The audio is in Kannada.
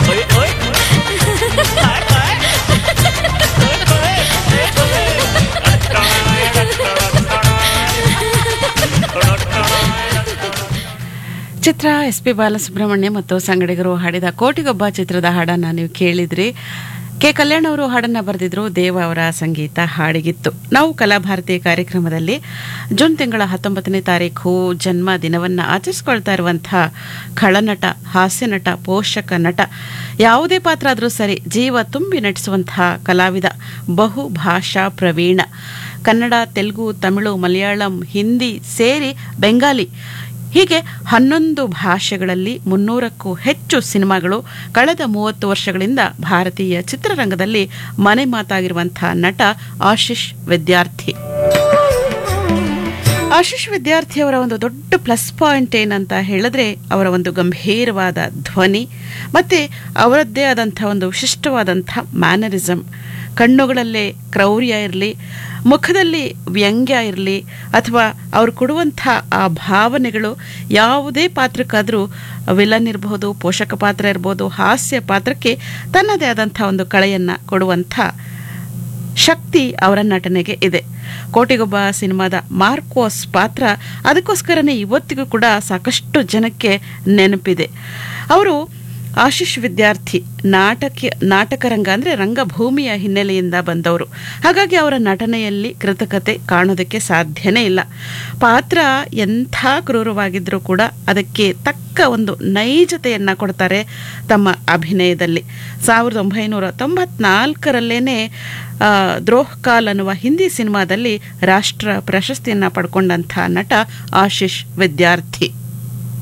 ಚಿತ್ರ ಎಸ್ ಪಿ ಬಾಲಸುಬ್ರಹ್ಮಣ್ಯ ಮತ್ತು ಸಂಗಡಿಗರು ಹಾಡಿದ ಕೋಟಿಗೊಬ್ಬ ಚಿತ್ರದ ಹಾಡನ್ನ ನೀವು ಕೇಳಿದ್ರಿ ಕೆ ಕಲ್ಯಾಣ್ ಅವರು ಹಾಡನ್ನ ಬರೆದಿದ್ರು ದೇವ ಅವರ ಸಂಗೀತ ಹಾಡಿಗಿತ್ತು ನಾವು ಕಲಾಭಾರತಿ ಕಾರ್ಯಕ್ರಮದಲ್ಲಿ ಜೂನ್ ತಿಂಗಳ ಹತ್ತೊಂಬತ್ತನೇ ತಾರೀಕು ಜನ್ಮ ದಿನವನ್ನ ಆಚರಿಸ್ಕೊಳ್ತಾ ಇರುವಂತಹ ಖಳನಟ ಹಾಸ್ಯ ನಟ ಪೋಷಕ ನಟ ಯಾವುದೇ ಪಾತ್ರ ಆದರೂ ಸರಿ ಜೀವ ತುಂಬಿ ನಟಿಸುವಂತಹ ಕಲಾವಿದ ಬಹು ಭಾಷಾ ಪ್ರವೀಣ ಕನ್ನಡ ತೆಲುಗು ತಮಿಳು ಮಲಯಾಳಂ ಹಿಂದಿ ಸೇರಿ ಬೆಂಗಾಲಿ ಹೀಗೆ ಹನ್ನೊಂದು ಭಾಷೆಗಳಲ್ಲಿ ಮುನ್ನೂರಕ್ಕೂ ಹೆಚ್ಚು ಸಿನಿಮಾಗಳು ಕಳೆದ ಮೂವತ್ತು ವರ್ಷಗಳಿಂದ ಭಾರತೀಯ ಚಿತ್ರರಂಗದಲ್ಲಿ ಮನೆ ಮಾತಾಗಿರುವಂತಹ ನಟ ಆಶಿಷ್ ವಿದ್ಯಾರ್ಥಿ ಆಶಿಷ್ ವಿದ್ಯಾರ್ಥಿ ಅವರ ಒಂದು ದೊಡ್ಡ ಪ್ಲಸ್ ಪಾಯಿಂಟ್ ಏನಂತ ಹೇಳಿದ್ರೆ ಅವರ ಒಂದು ಗಂಭೀರವಾದ ಧ್ವನಿ ಮತ್ತೆ ಅವರದ್ದೇ ಆದಂಥ ಒಂದು ವಿಶಿಷ್ಟವಾದಂಥ ಮ್ಯಾನರಿಸಮ್ ಕಣ್ಣುಗಳಲ್ಲೇ ಕ್ರೌರ್ಯ ಇರಲಿ ಮುಖದಲ್ಲಿ ವ್ಯಂಗ್ಯ ಇರಲಿ ಅಥವಾ ಅವ್ರು ಕೊಡುವಂಥ ಆ ಭಾವನೆಗಳು ಯಾವುದೇ ಪಾತ್ರಕ್ಕಾದರೂ ವಿಲನ್ ಇರಬಹುದು ಪೋಷಕ ಪಾತ್ರ ಇರ್ಬೋದು ಹಾಸ್ಯ ಪಾತ್ರಕ್ಕೆ ತನ್ನದೇ ಆದಂಥ ಒಂದು ಕಳೆಯನ್ನು ಕೊಡುವಂಥ ಶಕ್ತಿ ಅವರ ನಟನೆಗೆ ಇದೆ ಕೋಟಿಗೊಬ್ಬ ಸಿನಿಮಾದ ಮಾರ್ಕೋಸ್ ಪಾತ್ರ ಅದಕ್ಕೋಸ್ಕರನೇ ಇವತ್ತಿಗೂ ಕೂಡ ಸಾಕಷ್ಟು ಜನಕ್ಕೆ ನೆನಪಿದೆ ಅವರು ಆಶಿಷ್ ವಿದ್ಯಾರ್ಥಿ ನಾಟಕ ನಾಟಕರಂಗ ಅಂದರೆ ರಂಗಭೂಮಿಯ ಹಿನ್ನೆಲೆಯಿಂದ ಬಂದವರು ಹಾಗಾಗಿ ಅವರ ನಟನೆಯಲ್ಲಿ ಕೃತಕತೆ ಕಾಣೋದಕ್ಕೆ ಸಾಧ್ಯನೇ ಇಲ್ಲ ಪಾತ್ರ ಎಂಥ ಕ್ರೂರವಾಗಿದ್ದರೂ ಕೂಡ ಅದಕ್ಕೆ ತಕ್ಕ ಒಂದು ನೈಜತೆಯನ್ನು ಕೊಡ್ತಾರೆ ತಮ್ಮ ಅಭಿನಯದಲ್ಲಿ ಸಾವಿರದ ಒಂಬೈನೂರ ತೊಂಬತ್ನಾಲ್ಕರಲ್ಲೇನೆ ದ್ರೋಹ್ ಕಾಲ್ ಅನ್ನುವ ಹಿಂದಿ ಸಿನಿಮಾದಲ್ಲಿ ರಾಷ್ಟ್ರ ಪ್ರಶಸ್ತಿಯನ್ನು ಪಡ್ಕೊಂಡಂಥ ನಟ ಆಶಿಷ್ ವಿದ್ಯಾರ್ಥಿ